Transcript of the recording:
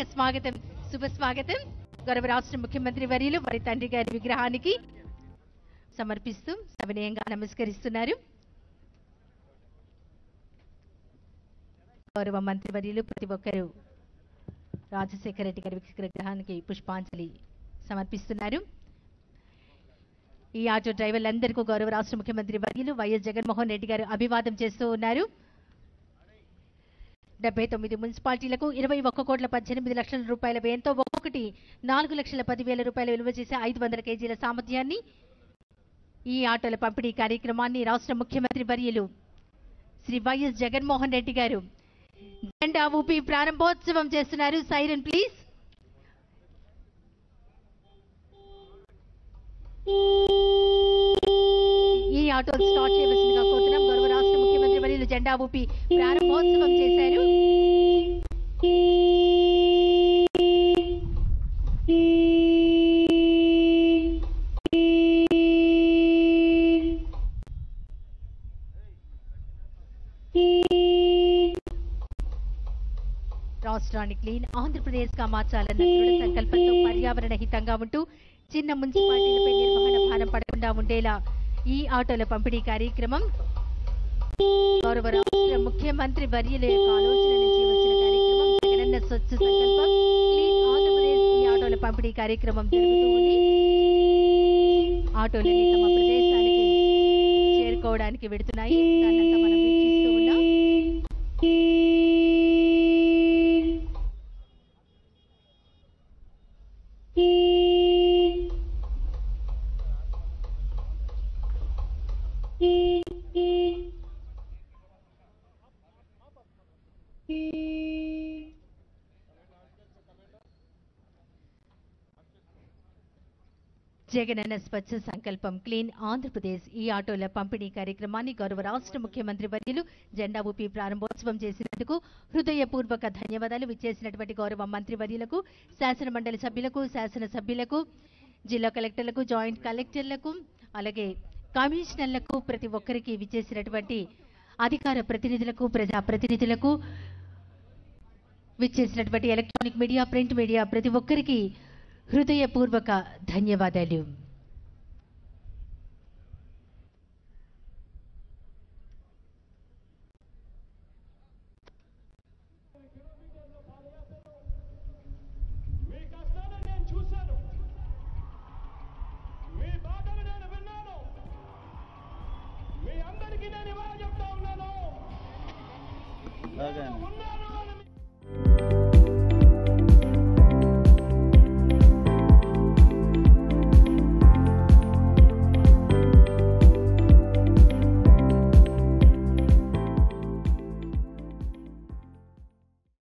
హృదయపూర్వక స్వాగతం శుభ స్వాగతం గౌరవ రాష్ట్ర ముఖ్యమంత్రి వర్యులు వారి తండ్రి గారి విగ్రహానికి సమర్పిస్తూ సవినయంగా నమస్కరిస్తున్నారు గౌరవ మంత్రివర్యులు ప్రతి ఒక్కరూ రాజశేఖర రెడ్డి గారి విగ్రహానికి పుష్పాంజలి సమర్పిస్తున్నారు ఈ ఆటో డ్రైవర్లందరికీ గౌరవ రాష్ట్ర ముఖ్యమంత్రి వర్యులు వైఎస్ జగన్మోహన్ రెడ్డి గారు అభివాదం చేస్తూ ఉన్నారు డెబ్బై తొమ్మిది మున్సిపాలిటీలకు ఇరవై ఒక్క కోట్ల పద్దెనిమిది లక్షల రూపాయల వ్యయంతో ఒక్కొక్కటి నాలుగు లక్షల పదివేల రూపాయల విలువ చేసే ఐదు వందల కేజీల సామర్థ్యాన్ని ఈ ఆటోల పంపిణీ కార్యక్రమాన్ని రాష్ట్ర ముఖ్యమంత్రి వర్యులు శ్రీ వైఎస్ జగన్మోహన్ రెడ్డి గారు జెండా ఊపి ప్రారంభోత్సవం చేస్తున్నారు సైరన్ ప్లీజ్ ఈ ఆటోలు స్టార్ట్ చేయవలసిందిగా కోరుతున్నాం గౌరవ రాష్ట్ర ముఖ్యమంత్రి వర్యులు జెండా ఊపి ప్రారంభోత్సవం చేశారు రాష్ట్రాన్ని క్లీన్ ఆంధ్రప్రదేశ్ గా మార్చాలన్న దృఢ సంకల్పంతో పర్యావరణ హితంగా ఉంటూ చిన్న మున్సిపాలిటీలపై నిర్వహణ భారం పడకుండా ఉండేలా ఈ ఆటోల పంపిణీ కార్యక్రమం గౌరవ రాష్ట్ర ముఖ్యమంత్రి వర్యుల యొక్క ఆలోచన నుంచి వచ్చిన కార్యక్రమం జగనన్న స్వచ్ఛ సంకల్పం క్లీన్ ఆంధ్రప్రదేశ్ ఈ ఆటోల పంపిణీ కార్యక్రమం జరుగుతూ ఉంది ఆటోలన్నీ తమ ప్రదేశానికి చేరుకోవడానికి వెడుతున్నాయి దాన్నంతా మనం వీక్షిస్తూ ఉన్నాం జగనన్న స్వచ్ఛ సంకల్పం క్లీన్ ఆంధ్రప్రదేశ్ ఈ ఆటోల పంపిణీ కార్యక్రమాన్ని గౌరవ రాష్ట్ర ముఖ్యమంత్రి వర్యులు జెండా ఊపి ప్రారంభోత్సవం చేసినందుకు హృదయపూర్వక ధన్యవాదాలు విచ్చేసినటువంటి గౌరవ మంత్రి వర్యులకు శాసన మండలి సభ్యులకు శాసన సభ్యులకు జిల్లా కలెక్టర్లకు జాయింట్ కలెక్టర్లకు అలాగే కమిషనర్లకు ప్రతి ఒక్కరికి విచ్చేసినటువంటి అధికార ప్రతినిధులకు ప్రజా ప్రతినిధులకు విచ్చేసినటువంటి ఎలక్ట్రానిక్ మీడియా ప్రింట్ మీడియా ప్రతి ఒక్కరికి హృదయపూర్వక ధన్యవాదాలు మీ కష్టాన్ని నేను చూశాను మీ బాధను నేను విన్నాను మీ అందరికీ నేను ఇవాళ చెప్తా ఉన్నాను నేను ఉన్నాను